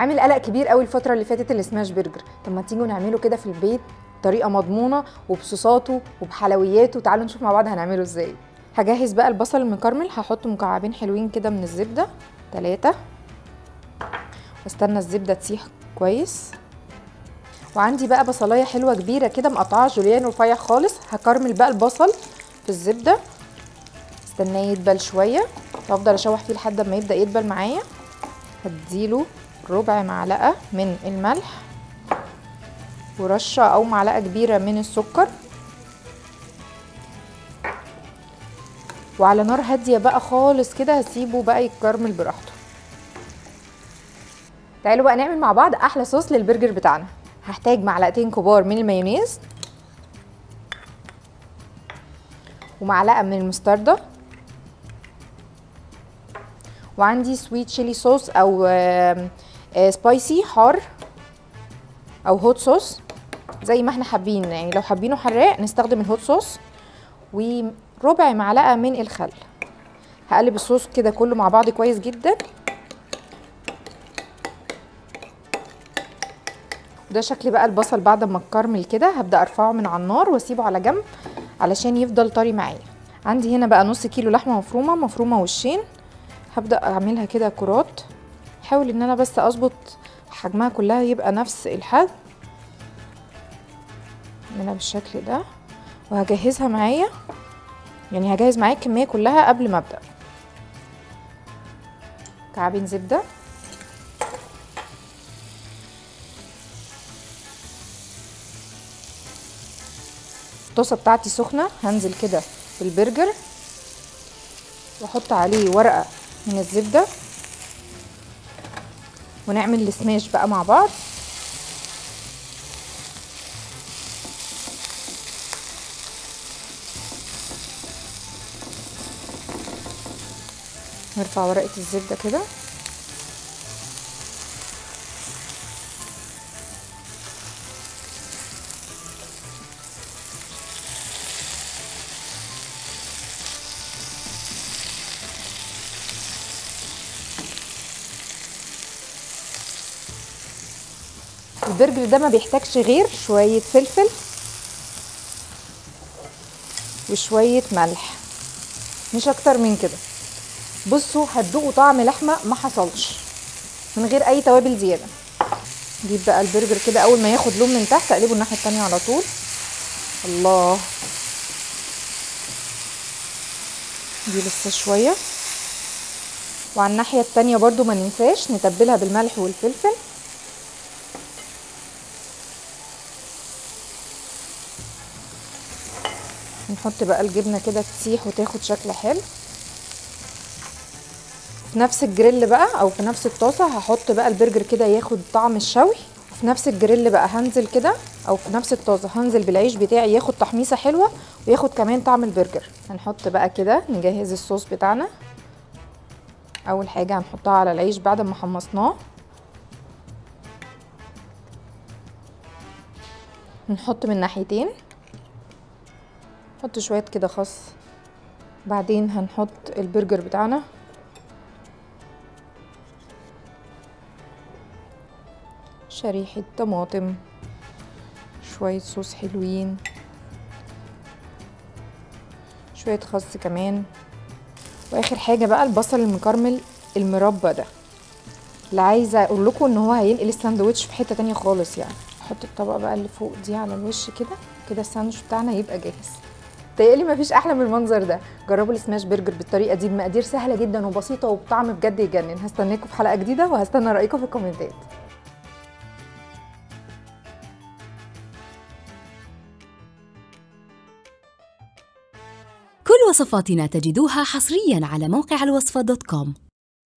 عامل قلق كبير قوي الفتره اللي فاتت السماش برجر طب ما تيجوا نعمله كده في البيت طريقه مضمونه وبصوصاته وبحلوياته تعالوا نشوف مع بعض هنعمله ازاي هجهز بقى البصل المكرمل هحط مكعبين حلوين كده من الزبده ثلاثة واستنى الزبده تسيح كويس وعندي بقى بصلايه حلوه كبيره كده مقطعه جوليان رفيع خالص هكرمل بقى البصل في الزبده استناه يدبل شويه وافضل اشوح فيه لحد ما يبدا يدبل معايا هديله ربع معلقه من الملح ورشه او معلقه كبيره من السكر وعلى نار هاديه بقى خالص كده هسيبه بقى يتكرمل براحته تعالوا بقى نعمل مع بعض احلى صوص للبرجر بتاعنا هحتاج معلقتين كبار من المايونيز ومعلقه من المستردة وعندي سويت شيلي صوص او سبايسي حار او هوت صوص زي ما احنا حابين يعني لو حابينه حراق نستخدم الهوت صوص وربع معلقه من الخل هقلب الصوص كده كله مع بعض كويس جدا ده شكل بقى البصل بعد ما اتكرمل كده هبدا ارفعه من على النار واسيبه على جنب علشان يفضل طري معايا عندي هنا بقى نص كيلو لحمه مفرومه مفرومه وشين هبدا اعملها كده كرات احاول ان انا بس اظبط حجمها كلها يبقى نفس الحجم اعملها بالشكل ده وهجهزها معايا يعني هجهز معايا الكميه كلها قبل ما ابدا كعبين زبده الطاسه بتاعتي سخنه هنزل كده بالبرجر واحط عليه ورقه من الزبده ونعمل السماش بقى مع بعض نرفع ورقه الزبده كده البرجر ده ما بيحتاجش غير شوية فلفل وشوية ملح مش اكتر من كده بصوا هتدوقوا طعم لحمة ما حصلش من غير اي توابل زيادة نجيب بقى البرجر كده اول ما ياخد لون من تحت اقلبه الناحية التانية على طول الله دي لسه شوية وعلى الناحية التانية برضو ما ننساش نتبلها بالملح والفلفل نحط بقى الجبنه كده تسيح وتاخد شكل حلو في نفس الجريل بقى او في نفس الطاسه هحط بقى البرجر كده ياخد طعم الشوي في نفس الجريل بقى هنزل كده او في نفس الطاسه هنزل بالعيش بتاعي ياخد تحميصه حلوه وياخد كمان طعم البرجر هنحط بقى كده نجهز الصوص بتاعنا اول حاجه هنحطها على العيش بعد ما حمصناه نحط من ناحيتين نحط شوية كده خس بعدين هنحط البرجر بتاعنا شريحة طماطم شوية صوص حلوين شوية خس كمان واخر حاجة بقى البصل المكرمل المربى ده اللي عايزة اقول لكم ان هو هينقل الساندوتش في حتة تانية خالص يعني احط الطبقة بقى اللي فوق دي على الوش كده كده الساندوتش بتاعنا يبقى جاهز تهيألي مفيش احلى من المنظر ده جربوا السماش برجر بالطريقه دي بمقادير سهله جدا وبسيطه وبطعم بجد يجنن هستناكم في حلقه جديده وهستنى رايكم في الكومنتات كل وصفاتنا تجدوها حصريا على موقع الوصفة دوت كوم